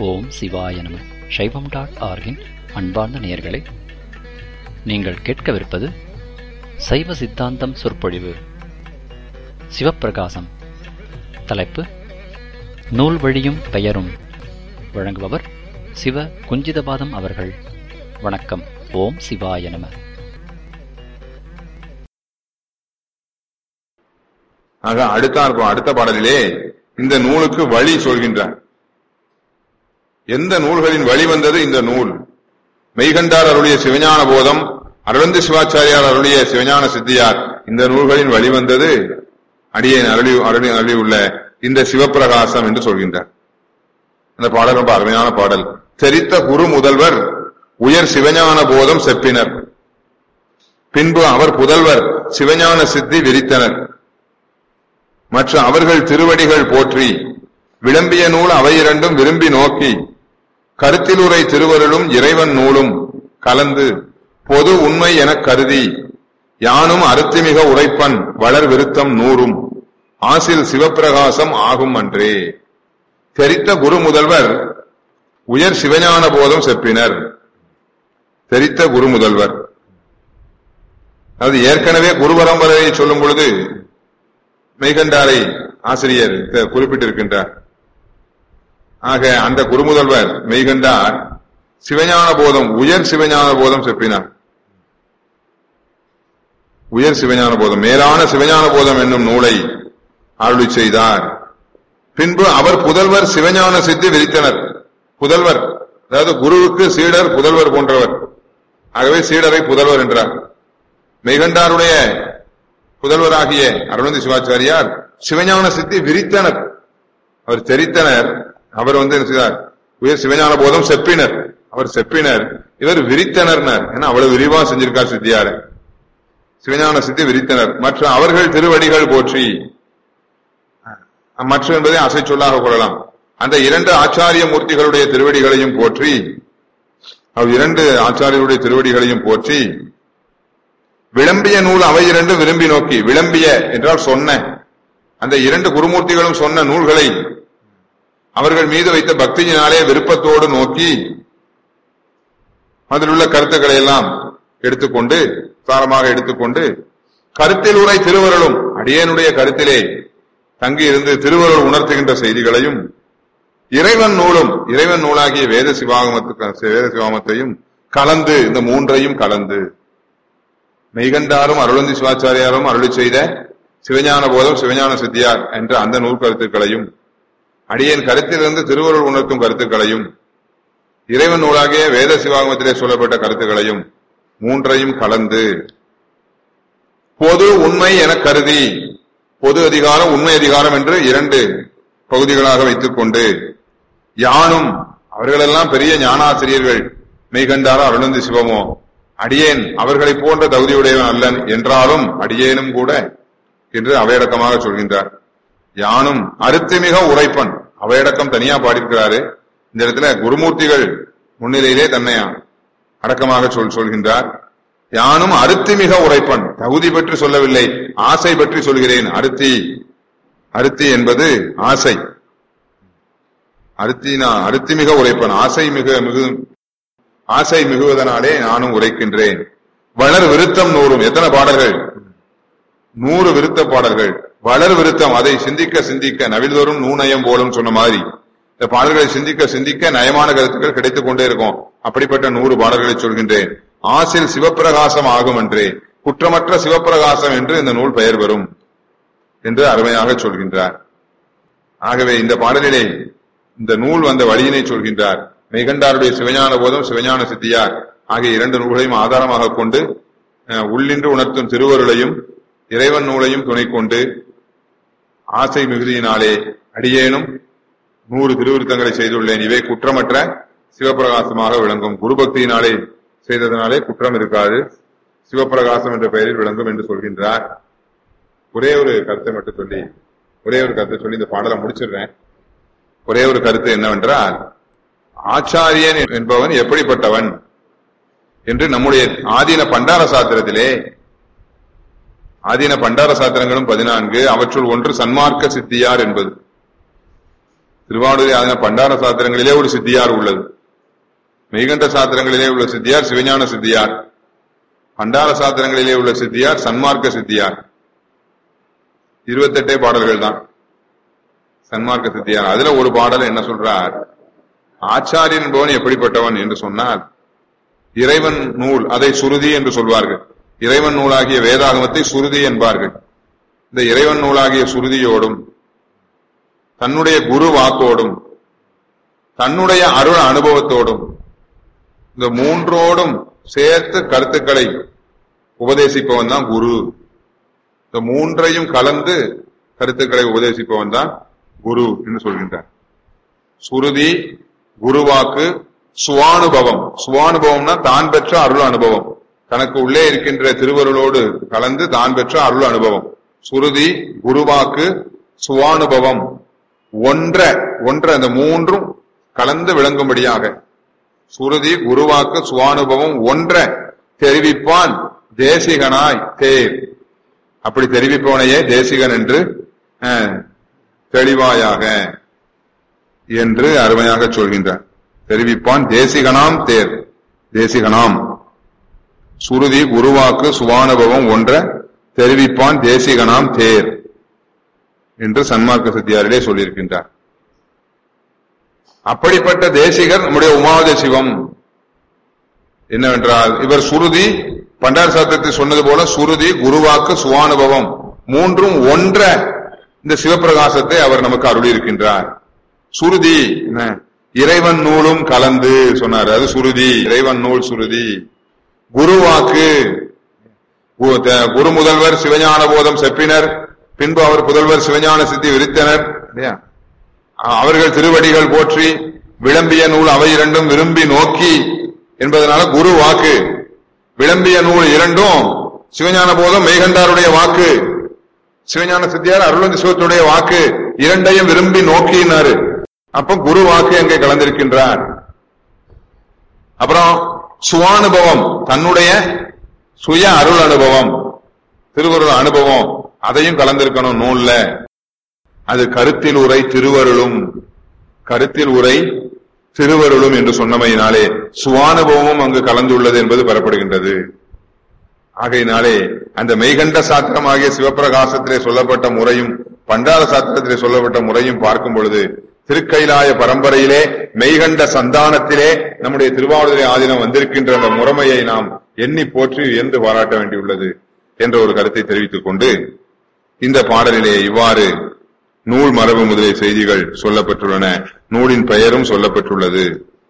ஓம் சிவாய நம சைவம் டாட் ஆர்கின் அன்பார்ந்த நேயர்களே நீங்கள் கேட்கவிருப்பது சைவ சித்தாந்தம் சொற்பொழிவு சிவப்பிரகாசம் தலைப்பு நூல் வழியும் பெயரும் வழங்குபவர் சிவ குஞ்சிதபாதம் அவர்கள் வணக்கம் ஓம் சிவாய நம ஆக அடுத்த அடுத்த பாடலிலே இந்த நூலுக்கு வழி சொல்கின்றார் எந்த நூல்களின் வழி வந்தது இந்த நூல் மெய்கண்டார் அருளிய சிவஞான போதம் அரவிந்த சிவாச்சாரியார் அருளிய சிவஞான சித்தியார் இந்த நூல்களின் வழி வந்தது அடியேன் அருளி அருளி அருளி உள்ள இந்த சிவப்பிரகாசம் என்று சொல்கின்றார் அந்த பாடல் ரொம்ப அருமையான பாடல் தெரித்த குரு முதல்வர் உயர் சிவஞான போதம் செப்பினர் பின்பு அவர் புதல்வர் சிவஞான சித்தி விரித்தனர் மற்ற அவர்கள் திருவடிகள் போற்றி விளம்பிய நூல் அவை இரண்டும் விரும்பி நோக்கி கருத்திலுரை திருவருளும் இறைவன் நூலும் கலந்து பொது உண்மை எனக் கருதி யானும் அருத்திமிக உரைப்பன் வளர் விருத்தம் நூறும் ஆசில் சிவப்பிரகாசம் ஆகும் அன்றே தெரித்த குரு முதல்வர் உயர் சிவஞான போதம் செப்பினர் தெரித்த குரு முதல்வர் அது ஏற்கனவே குரு பரம்பரையை சொல்லும் பொழுது மெய்கண்டாரை ஆசிரியர் குறிப்பிட்டிருக்கின்றார் ஆக அந்த குருமுதல்வர் மெய்கண்டார் சிவஞான போதம் உயர் சிவஞான போதம் செப்பினார் உயர் சிவஞான போதம் மேலான சிவஞான போதம் என்னும் நூலை அருளி செய்தார் பின்பு அவர் புதல்வர் சிவஞான சித்தி விரித்தனர் புதல்வர் அதாவது குருவுக்கு சீடர் புதல்வர் போன்றவர் ஆகவே சீடரை புதல்வர் என்றார் மெய்கண்டாருடைய புதல்வராகிய அருணந்தி சிவாச்சாரியார் சிவஞான சித்தி விரித்தனர் அவர் தெரித்தனர் அவர் வந்து என்ன செய்தார் உயர் சிவஞான போதம் செப்பினர் அவர் செப்பினர் இவர் விரித்தனர்னர் ஏன்னா அவ்வளவு விரிவா செஞ்சிருக்கார் சித்தியார சிவஞான சித்தி விரித்தனர் மற்ற அவர்கள் திருவடிகள் போற்றி மற்ற என்பதை அசை சொல்லாக கொள்ளலாம் அந்த இரண்டு ஆச்சாரிய மூர்த்திகளுடைய திருவடிகளையும் போற்றி அவர் இரண்டு ஆச்சாரியருடைய திருவடிகளையும் போற்றி விளம்பிய நூல் அவை இரண்டும் விரும்பி நோக்கி விளம்பிய என்றால் சொன்ன அந்த இரண்டு குருமூர்த்திகளும் சொன்ன நூல்களை அவர்கள் மீது வைத்த பக்தியினாலே விருப்பத்தோடு நோக்கி அதில் உள்ள கருத்துக்களை எல்லாம் எடுத்துக்கொண்டு சாரமாக எடுத்துக்கொண்டு கருத்தில் உரை திருவருளும் அடியனுடைய கருத்திலே தங்கி இருந்து திருவருள் உணர்த்துகின்ற செய்திகளையும் இறைவன் நூலும் இறைவன் நூலாகிய வேத சிவாகமத்துக்கு வேத சிவாகமத்தையும் கலந்து இந்த மூன்றையும் கலந்து மெய்கண்டாரும் அருளந்தி சிவாச்சாரியாரும் அருளி செய்த சிவஞான போதம் சிவஞான சித்தியார் என்ற அந்த நூல் கருத்துக்களையும் அடியேன் கருத்திலிருந்து திருவருள் உணர்த்தும் கருத்துக்களையும் இறைவன் நூலாகிய வேத சிவாகமத்திலே சொல்லப்பட்ட கருத்துக்களையும் மூன்றையும் கலந்து பொது உண்மை என கருதி பொது அதிகாரம் உண்மை அதிகாரம் என்று இரண்டு பகுதிகளாக வைத்துக் கொண்டு யானும் அவர்களெல்லாம் பெரிய ஞானாசிரியர்கள் மெய்கண்டாரோ அருணந்தி சிவமோ அடியேன் அவர்களை போன்ற தகுதியுடையவன் அல்லன் என்றாலும் அடியேனும் கூட என்று அவையடக்கமாக சொல்கின்றார் யானும் அருத்துமிக உரைப்பன் அவையடக்கம் தனியா பாடியிருக்கிறாரு இந்த இடத்துல குருமூர்த்திகள் முன்னிலையிலே தன்னை அடக்கமாக சொல் சொல்கின்றார் யானும் அருத்திமிக உரைப்பன் தகுதி பற்றி சொல்லவில்லை ஆசை பற்றி சொல்கிறேன் அருத்தி அருத்தி என்பது ஆசை அருத்தினா அருத்திமிக உரைப்பன் ஆசை மிக மிகு ஆசை மிகுவதனாலே நானும் உரைக்கின்றேன் வளர் விருத்தம் நூறும் எத்தனை பாடல்கள் நூறு விருத்த பாடல்கள் வளர் விருத்தம் அதை சிந்திக்க சிந்திக்க நவில்தோறும் நூநயம் போலும் சொன்ன மாதிரி இந்த பாடல்களை சிந்திக்க சிந்திக்க நயமான கருத்துக்கள் கிடைத்துக் கொண்டே இருக்கும் அப்படிப்பட்ட நூறு பாடல்களை சொல்கின்றேன் ஆசில் சிவப்பிரகாசம் ஆகும் என்றே குற்றமற்ற சிவப்பிரகாசம் என்று இந்த நூல் பெயர் வரும் என்று அருமையாக சொல்கின்றார் ஆகவே இந்த பாடலிலே இந்த நூல் வந்த வழியினை சொல்கின்றார் மெய்கண்டாருடைய சிவஞான போதும் சிவஞான சித்தியார் ஆகிய இரண்டு நூல்களையும் ஆதாரமாக கொண்டு உள்ளின்று உணர்த்தும் திருவருளையும் இறைவன் நூலையும் துணை கொண்டு ஆசை மிகுதியினாலே அடியேனும் நூறு திருவிருத்தங்களை செய்துள்ளேன் இவை குற்றமற்ற சிவபிரகாசமாக விளங்கும் குரு பக்தியினாலே செய்ததனாலே குற்றம் இருக்காது சிவபிரகாசம் என்ற பெயரில் விளங்கும் என்று சொல்கின்றார் ஒரே ஒரு கருத்தை மட்டும் சொல்லி ஒரே ஒரு கருத்தை சொல்லி இந்த பாடலை முடிச்சிடுறேன் ஒரே ஒரு கருத்து என்னவென்றால் ஆச்சாரியன் என்பவன் எப்படிப்பட்டவன் என்று நம்முடைய ஆதீன பண்டார சாத்திரத்திலே ஆதீன பண்டார சாத்திரங்களும் பதினான்கு அவற்றுள் ஒன்று சன்மார்க்க சித்தியார் என்பது திருவாவூரை ஆதின பண்டார சாத்திரங்களிலே ஒரு சித்தியார் உள்ளது மெய்கண்ட சாத்திரங்களிலே உள்ள சித்தியார் சிவஞான சித்தியார் பண்டார சாத்திரங்களிலே உள்ள சித்தியார் சன்மார்க்க சித்தியார் இருபத்தெட்டே பாடல்கள் தான் சன்மார்க்க சித்தியார் அதுல ஒரு பாடல் என்ன சொல்றார் ஆச்சாரியன் என்பவன் எப்படிப்பட்டவன் என்று சொன்னால் இறைவன் நூல் அதை சுருதி என்று சொல்வார்கள் இறைவன் நூலாகிய வேதாகமத்தை சுருதி என்பார்கள் இந்த இறைவன் நூலாகிய சுருதியோடும் தன்னுடைய குரு வாக்கோடும் தன்னுடைய அருள் அனுபவத்தோடும் இந்த மூன்றோடும் சேர்த்து கருத்துக்களை உபதேசிப்பவன் தான் குரு இந்த மூன்றையும் கலந்து கருத்துக்களை உபதேசிப்பவன் தான் குரு என்று சொல்கின்றார் சுருதி குருவாக்கு சுவானுபவம் சுவானுபவம்னா தான் பெற்ற அருள் அனுபவம் தனக்கு உள்ளே இருக்கின்ற திருவருளோடு கலந்து தான் பெற்ற அருள் அனுபவம் சுருதி குருவாக்கு சுவானுபவம் ஒன்ற ஒன்ற அந்த மூன்றும் கலந்து விளங்கும்படியாக சுருதி குருவாக்கு சுவானுபவம் ஒன்ற தெரிவிப்பான் தேசிகனாய் தேர் அப்படி தெரிவிப்பவனையே தேசிகன் என்று அஹ், தெளிவாயாக என்று அருமையாக சொல்கின்றார் தெரிவிப்பான் தேசிகனாம் தேர் தேசிகனாம் சுருதி குருவாக்கு சுவானுபவம் ஒன்ற தெரிவிப்பான் தேசிகனாம் தேர் என்று சன்மார்க்க சத்தியாரிலே சொல்லியிருக்கின்றார் அப்படிப்பட்ட தேசிகர் நம்முடைய உமாவத சிவம் என்னவென்றால் இவர் சுருதி பண்டார் சாத்திரத்தை சொன்னது போல சுருதி குருவாக்கு சுவானுபவம் மூன்றும் ஒன்ற இந்த சிவப்பிரகாசத்தை அவர் நமக்கு அருளியிருக்கின்றார் சுருதி என்ன இறைவன் நூலும் கலந்து சொன்னார் அது சுருதி இறைவன் நூல் சுருதி குருவாக்கு கு- த- குரு முதல்வர் சிவஞான போதம் செப்பினர் பின்பு அவர் புதல்வர் சிவஞான சித்தி விரித்தனர் இல்லையா அ- அவர்கள் திருவடிகள் போற்றி விளம்பிய நூல் அவை இரண்டும் விரும்பி நோக்கி என்பதனால குரு வாக்கு விளம்பிய நூல் இரண்டும் சிவஞான போதம் மெய்கண்டாருடைய வாக்கு சிவஞான சித்தியார் அருளந்தி சிவத்துடைய வாக்கு இரண்டையும் விரும்பி நோக்கினாரு அப்ப குரு வாக்கு அங்கே கலந்திருக்கின்றார் அப்புறம் சுவானுபவம் தன்னுடைய சுய அருள் அனுபவம் திருவருள் அனுபவம் அதையும் கலந்திருக்கணும் நூல்ல அது கருத்தில் உரை திருவருளும் கருத்தில் உரை திருவருளும் என்று சொன்னமையினாலே சுவானுபவமும் அங்கு கலந்துள்ளது என்பது பெறப்படுகின்றது ஆகையினாலே அந்த மெய்கண்ட சாத்திரமாகிய சிவப்பிரகாசத்திலே சொல்லப்பட்ட முறையும் பண்டார சாத்திரத்திலே சொல்லப்பட்ட முறையும் பார்க்கும் பொழுது திருக்கைலாய பரம்பரையிலே மெய்கண்ட சந்தானத்திலே நம்முடைய திருவாவூரை ஆதீனம் வந்திருக்கின்ற அந்த முறைமையை நாம் எண்ணி போற்றி உயர்ந்து பாராட்ட வேண்டியுள்ளது என்ற ஒரு கருத்தை தெரிவித்துக் கொண்டு இந்த பாடலிலே இவ்வாறு நூல் மரபு முதலிய செய்திகள் சொல்லப்பட்டுள்ளன நூலின் பெயரும் சொல்லப்பட்டுள்ளது